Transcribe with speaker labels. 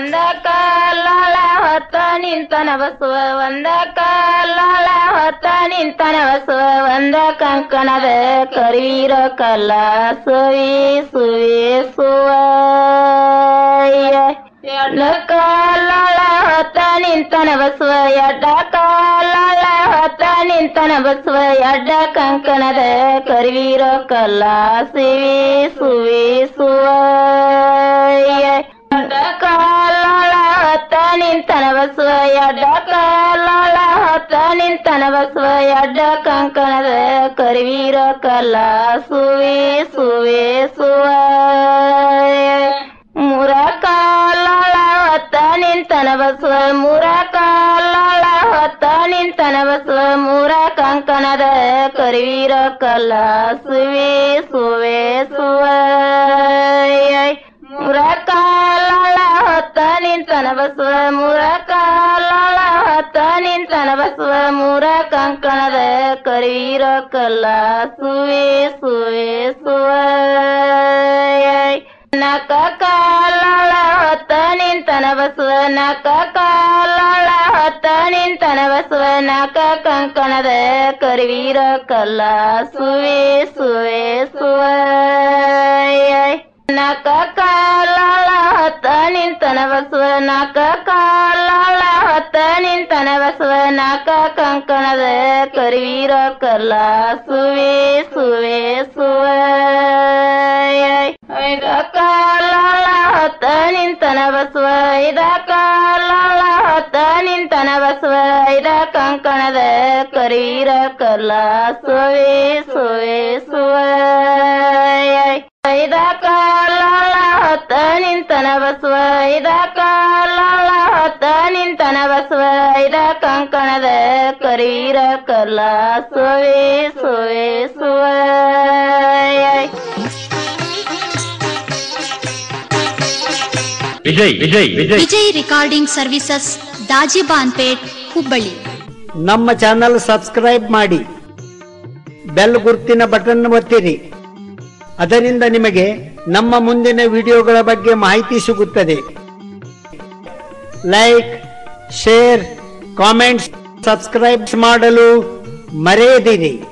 Speaker 1: ಒಂದ ಕಾಲಾಳ ಹೊತ್ತ ನಿಂತನ ಬಸುವ ಒಂದ ಕಾಲಾಳ ಹೊತ್ತ ನಿಂತನ ಬಸುವ ಒಂದ ಕಂಕಣದ ಕರೀರ ಕಲ್ಲ ಸುವಿ ಸುವಿ ಸುವ ಎಡ್ಡ ಕಾಲಾಳ ಹೊತ್ತ ನಿಂತನ ಬಸುವ ಎಡ್ಡ ಕಾಲಾಳ ಹೊತ್ತ ನಿಂತನ ಬಸುವ ಎಡ್ಡ ಕಂಕಣದ ಕರಿವೀರ ಕಲ್ಲ ಸಿವಿ ಸುವಿ ಸುವ ಎಡ್ಡ ಕಾಲಾಳ ಹೊತ್ತ ನಿಂತನ ಬಸುವ ಎಡ್ಡ ಕಾಲಾಳ ಹೊತ್ತ ನಿಂತನ ಬಸುವ ಎಡ್ಡ ಕಂಕಣದ ಕರಿವೀರ ಕಲ್ಲ ಸುವಿ ಸುವಿ ಸುವ ಮೂರ ಕಾಲಾಳ ಹೊತ್ತ ನಿಂತನ ಬಸುವ ಮೂರ ಕಾಲಾಳ ಹೊತ್ತ ನಿಂತನ ಬಸುವ ಮೂರ ಕಂಕಣದ ಕರಿವೀರ ಕಲ್ಲ ಸುವೆ ಸುವೆ ಸುವ ಮೂರ ಕಾಲಾಳ ಹೊತ್ತ ನಿಂತನ ಬಸುವ ಮೂರ ಕಾಲಾಳ ಹೊತ್ತ ನಿಂತನ ಬಸುವ ಮೂರ ಕಂಕಣದ ಕರಿವೀರ ಕಲ್ಲ ಸುವೆ ಸುವೆ ಸುವ ನಕ ಕಾಲಾಳ ಹೊತ್ತ ನಿಂತನ ಬಸುವ ನಕ ಕಾಲಾಳ ಹೊತ್ತ ನಿಂತನ ಬಸುವ ನಕ ಕಂಕಣದ ಕರಿವೀರ ಕಲ್ಲ ಸುವೆ ಸುವೆ ಸುವ ನಕ ಕಾಲಾಳ ಹೊತ್ತ ನಿಂತನ ಬಸುವ ನಕ ಕಾಲಾಳ ಹೊತ್ತ ನಿಂತನ ಬಸುವ ನಕ ಕಂಕಣದ ಕರಿವೀರ ಕಲ್ಲ ಸುವೆ ಸುವೆ ಸುವ ಐದ ಕಾಲಾಳ ಹೊತ್ತ ನಿಂತನ ಬಸುವ ಐದ ಕಾಲಾಳ ಹೊತ್ತ ನಿಂತನ ಬಸುವ ಐದ ಕಂಕಣದ ಕರೀರ ಕಲ್ಲ ಸುವೆ ಸುವೆ ಸುವ ಐದ ಕಾಲಾಳ ಹೊತ್ತ ನಿಂತನ ಬಸುವ ಐದ ಕಾಲಾಳ ಹೊತ್ತ ನಿಂತನ ಬಸುವ ಐದ ಕಂಕಣದ ಕರೀರ ಕಲ್ಲ ಸುವೆ ಸುವೆ ಸುವ
Speaker 2: ವಿಜಯ್ ವಿಜಯ್ ವಿಜಯ್
Speaker 3: ವಿಜಯ್ ರೆಕಾರ್ಡಿಂಗ್ ಸರ್ವಿಸಸ್ ದಾಜಿಬಾನ್ಪೇಟ್ ಹುಬ್ಬಳ್ಳಿ
Speaker 4: ನಮ್ಮ ಚಾನಲ್ ಸಬ್ಸ್ಕ್ರೈಬ್ ಮಾಡಿ ಬೆಲ್ ಗುರುತಿನ ಬಟನ್ ಒತ್ತಿರಿ ಅದರಿಂದ ನಿಮಗೆ ನಮ್ಮ ಮುಂದಿನ ವಿಡಿಯೋಗಳ ಬಗ್ಗೆ ಮಾಹಿತಿ ಸಿಗುತ್ತದೆ ಲೈಕ್ ಶೇರ್ ಕಾಮೆಂಟ್ಸ್ ಸಬ್ಸ್ಕ್ರೈಬ್ ಮಾಡಲು ಮರೆಯದಿರಿ